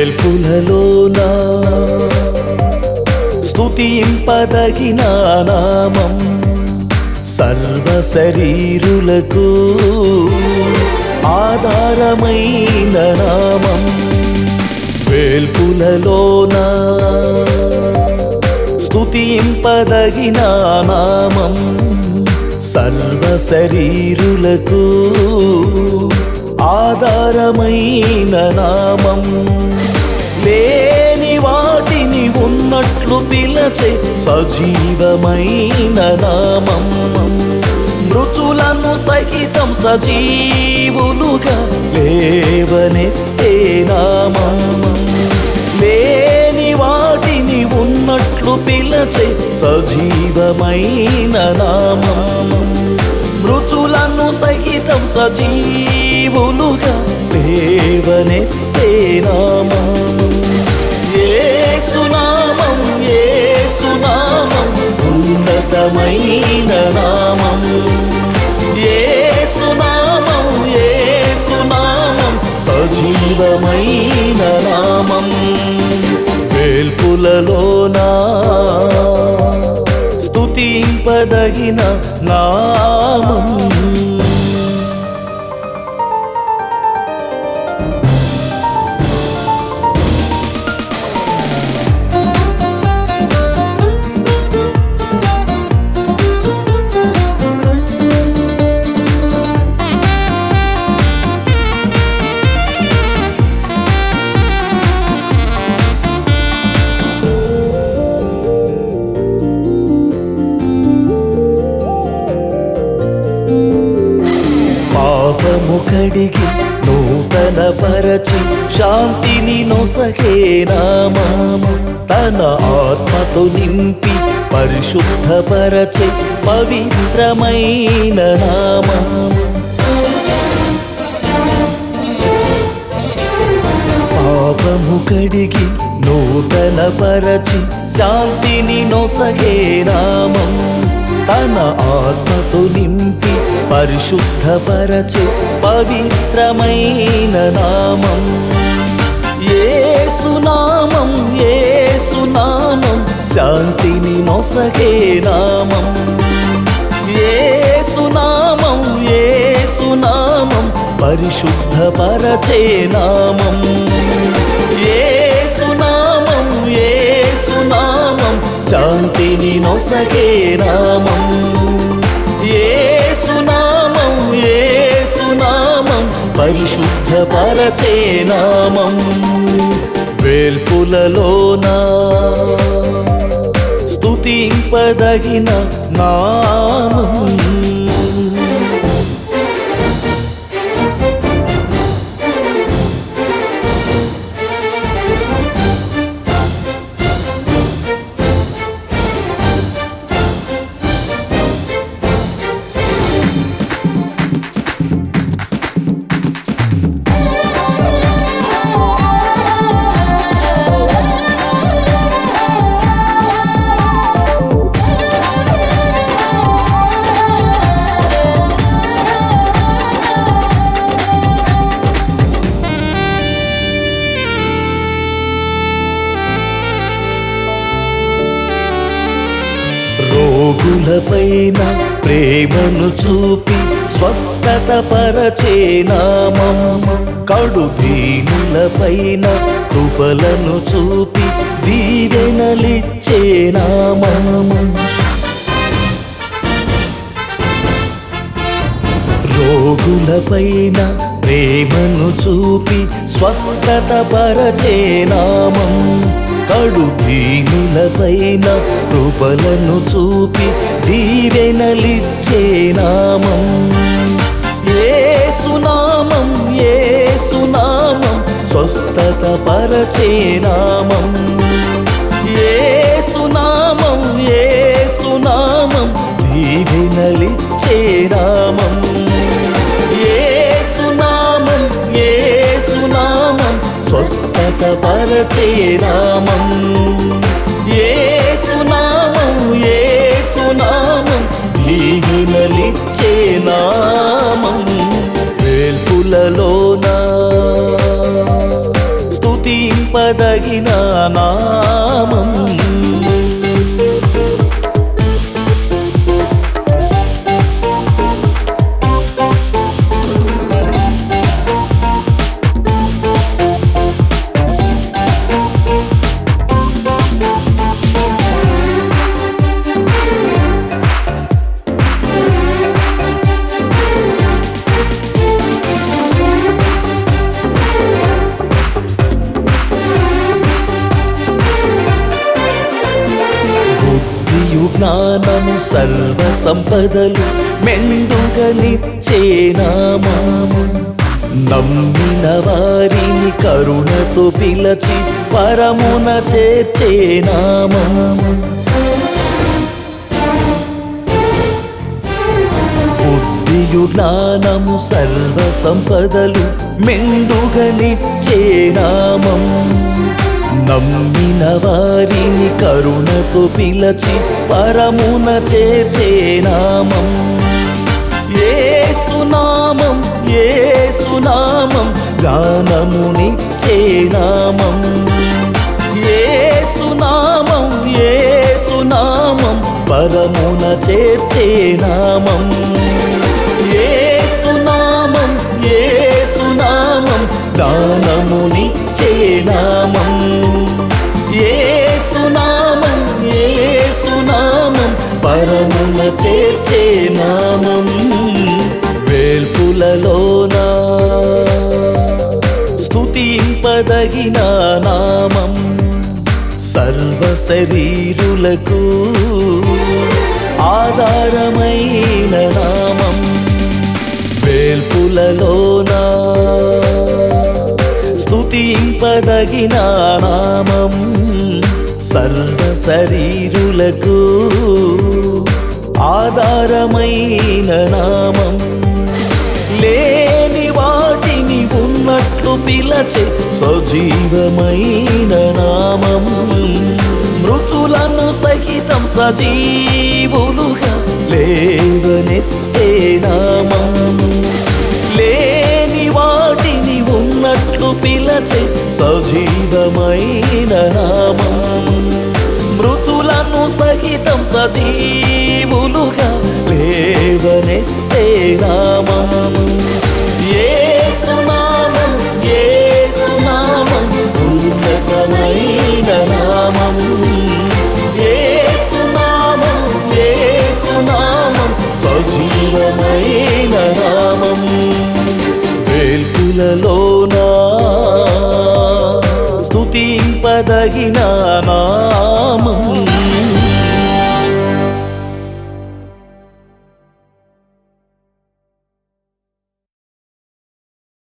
వేల్పులలోన స్తుతింపదగిన నామం సర్వ శరీరులకు ఆధారమైన నామం వేల్పులలోన స్తుతింపదగిన నామం సర్వ శరీరులకు ఆధారమైన నామం లేని వాటిని ఉన్నట్లు పిలచే సజీవమైన నామం మృతులను సహితం సజీవులుగా లేవనెత్తే నామం లేని వాటిని ఉన్నట్లు పిలచే సజీవమైన నామం మృతులను సహితం సజీవులుగా లేవనెత్తే నామం ఏసునామం ఏసునామం ఉన్నతమైన నామం ఏసునామం ఏసునామం సజీవమైన నామం వేల్పులలోనా స్తుతింపదగిన నామం పాపము కడిగి నూతన పరచి శాంతిని నొసగే నామము తన ఆత్మతో నింపి పరిశుద్ధపరచే పవిత్రమైన నామం పాపము కడిగి నూతన పరచి శాంతిని నొసగే నామం తన ఆత్మతో నింపి పరిశుద్ధపరచే పవిత్రమైన నామం ఏసునామం ఏసునామం శాంతిని నొసగే నామం ఏసునామం ఏసునామం పరిశుద్ధపరచే నామం ఏసునామం ఏసునామం శాంతిని నొసగే నామం ఏసునామం ఏసునామం పరిశుద్ధపరచే నామం వేల్పులలోనా స్తుతింపదగిన నామం రోగులపైన ప్రేమను చూపి స్వస్థత పరచే నామం కడుదీనులపైన కృపలను చూపి దీవెనలిచ్చే నామం రోగులపైన ప్రేమను చూపి స్వస్థత పరచే నామం కడుదీనులపైన కృపలను చూపి దీవెనలిచ్చే నామం ఏసునామం ఏసునామం స్వస్థత పరచే నామం ఏసునామం ఏసునామం దీవెనలిచ్చే నామం ఏసునామం ఏసునామం స్వస్థత పరచే నామం ఏసునామం ఏసునామం దీవెనలిచ్చే నామం వేల్పులలోన స్తుతింప సర్వ సంపదలు మెండుగనిచ్చే నామము నమ్మిన వారిని కరుణతో పిలచి పరమున చేర్చే నామము బుద్ధియు జ్ఞానము సర్వ సంపదలు మెండుగనిచ్చే నామం నమ్మిన వారిని కరుణతో పిలచి పరమున చేర్చే నామం ఏసునామం ఏసునామం జ్ఞానమునిచ్చే నామం ఏసునామం ఏసునామం పరమున చేర్చే నామం ఏసునామం ఏసునామం దానమునిచ్చే నామం ఏసునామం ఏసునామం పరమున చేర్చే నామం వేల్పులలోనా స్తుతింపదగిన నామం సర్వ శరీరులకు ఆధారమైన నామం వేల్పులలోనా స్తుతింపదగిన నామం సర్వ శరీరులకు ఆధారమైన నామం లేని వాటిని ఉన్నట్లు పిలచే సజీవమైన నామం మృతులను సహితం సజీవులుగా లేవనెత్తే నామం లేని వాటిని ఉన్నట్లు పిలచే సజీవమైన నామం మృతులను సహితం సజీవులుగా లేవనెత్తే నామం ఏసునామం ఏసునామం ఉన్నతమైన నామం ఏసునామం ఏసునామం సజీవమైన నామం వేల్పులలోనా స్తుతింపదగిన నామం